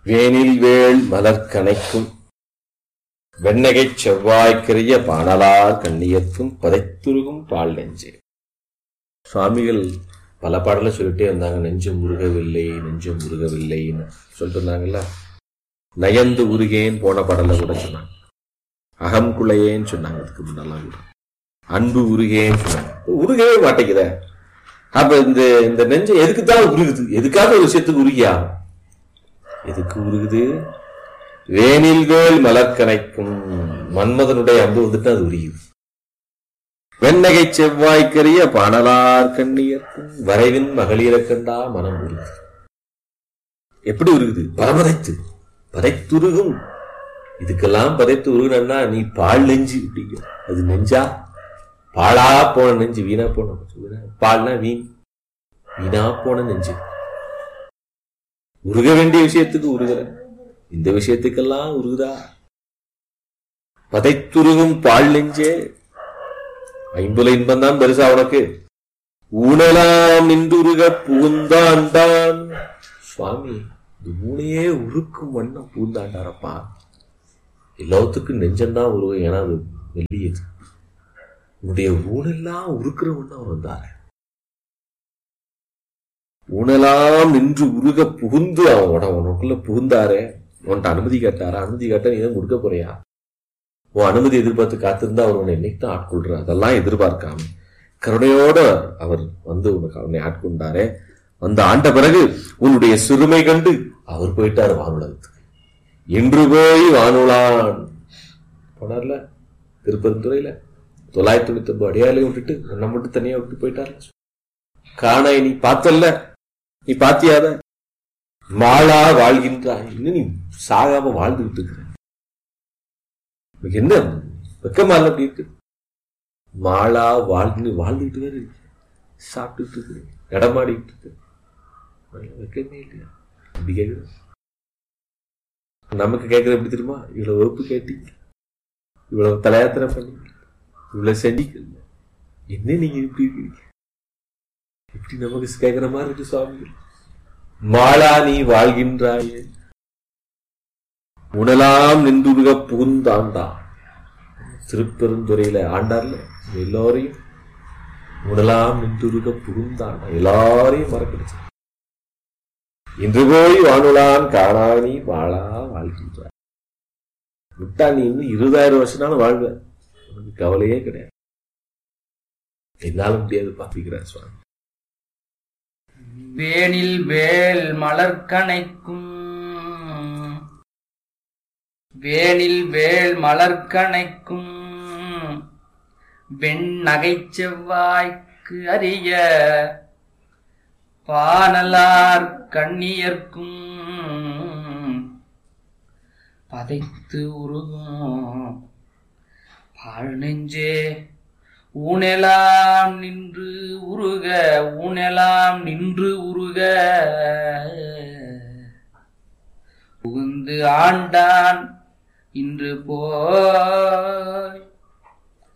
வேனில் வேள் மலர்கணைக்கும் வெண்ணகைச் செவ்வாய்க்கரிய பாணலார் கண்ணியத்தும் பதைத்துருகும் பால் நெஞ்சே சுவாமிகள் பல பாடல சொல்லிட்டே இருந்தாங்க நெஞ்சம் உருகவில்லை நெஞ்சம் உருகவில்லைன்னு சொல்லிட்டு இருந்தாங்கல்ல நயந்து உருகேன் போன பாடல கூட சொன்னாங்க அகம் குலையேன்னு சொன்னாங்க அதுக்கு முன்னெல்லாம் கூட அன்பு உருகேன்னு சொன்னாங்க உருகவே மாட்டேங்குதே அப்ப இந்த இந்த நெஞ்சம் எதுக்கு தான் உருகுது எதுக்காக ஒரு விஷயத்துக்கு உருகியா எதுக்கு உருகுது வேனில் வேல் மலர்கனைக்கும் மன்மதனுடைய அன்பு வந்துட்டு அது உரியுது வெண்ணகை செவ்வாய்க்கரிய பாணலார் கண்ணியர்க்கும் வரைவின் மகளிர கண்டா மனம் உருகுது எப்படி உருகுது பரபதைத்து பதைத்துருகும் இதுக்கெல்லாம் பதைத்து உருகுனா நீ பால் நெஞ்சு அப்படிங்க அது நெஞ்சா பாழா போன நெஞ்சு வீணா போன வீணா பால்னா வீண் வீணா போன நெஞ்சு உருக வேண்டிய விஷயத்துக்கு உருகுற இந்த விஷயத்துக்கெல்லாம் உருகுதா பதைத்துருகும் பால் நெஞ்சே ஐம்புல இன்பம் தான் பெருசா உனக்கு ஊனலாம் நின்றுருக பூந்தாண்டான் சுவாமி இந்த ஊனையே உருக்கும் வண்ணம் பூந்தாண்டாரப்பா எல்லாத்துக்கும் நெஞ்சம்தான் உருவம் ஏன்னா அது மெல்லியது உன்னுடைய ஊனெல்லாம் உருக்குற வண்ணம் அவர் வந்தாரு ஊனெல்லாம் நின்று உருக புகுந்து அவன் உட உனக்குள்ள புகுந்தாரே உன்கிட்ட அனுமதி கேட்டாரா அனுமதி கேட்டா நீ தான் கொடுக்க போறியா உன் அனுமதி எதிர்பார்த்து காத்திருந்தா அவர் உன்னை என்னைக்கு தான் ஆட்கொள்ற அதெல்லாம் எதிர்பார்க்காம கருணையோட அவர் வந்து உனக்கு அவனை ஆட்கொண்டாரே வந்து ஆண்ட பிறகு உன்னுடைய சிறுமை கண்டு அவர் போயிட்டார் வானுலகத்துக்கு இன்று போய் வானுலான் போனார்ல திருப்பரந்துறையில தொள்ளாயிரத்தி தொண்ணூத்தி ஒன்பது அடியாலையும் விட்டுட்டு உன்னை மட்டும் தனியா விட்டு போயிட்டார் காணாய் நீ பார்த்தல்ல நீ பாத்தியாத மாளா வாழ்கின்றாய் இன்னும் நீ சாகாம வாழ்ந்துகிட்டு இருக்கிற உனக்கு என்ன வெக்கமா இல்ல அப்படி இருக்கு மாளா வாழ்ந்து வாழ்ந்துகிட்டு வேற இருக்கு சாப்பிட்டுட்டு இருக்கு இடமாடிட்டு இருக்கு வெக்கமே இல்லையா அப்படி கேக்குது நமக்கு கேட்கறது எப்படி தெரியுமா இவ்வளவு வகுப்பு கேட்டீங்க இவ்வளவு தலையாத்திரை பண்ணி இவ்வளவு செஞ்சீங்க என்ன நீங்க இப்படி இருக்கீங்க இப்படி நமக்கு கேட்கிற மாதிரி இருக்கு சுவாமி மாளா நீ வாழ்கின்றாயே உணலாம் நின்றுருக புகுந்தாண்டா திருப்பெருந்துறையில ஆண்டார்ல எல்லாரையும் உணலாம் நின்றுருக புகுந்தாண்டா எல்லாரையும் மறக்கடிச்சு இன்று போய் வானுலான் காணா நீ வாழா வாழ்கின்றாய் விட்டா நீ இன்னும் இருபதாயிரம் வருஷம்னாலும் வாழ்வ உனக்கு கவலையே கிடையாது என்னால முடியாது பாப்பிக்கிறார் சுவாமி வேனில் வேல் மலர்கணைக்கும் வேனில் வேல் மலர்கணைக்கும் வெண் நகைச்செவ்வாய்க்கு அறிய பானலார் கண்ணியர்க்கும் பதைத்து உருகும் பாழ் நெஞ்சே ஊனெலாம் நின்று உருக ஊனெலாம் நின்று உருக புகுந்து ஆண்டான் இன்று போய்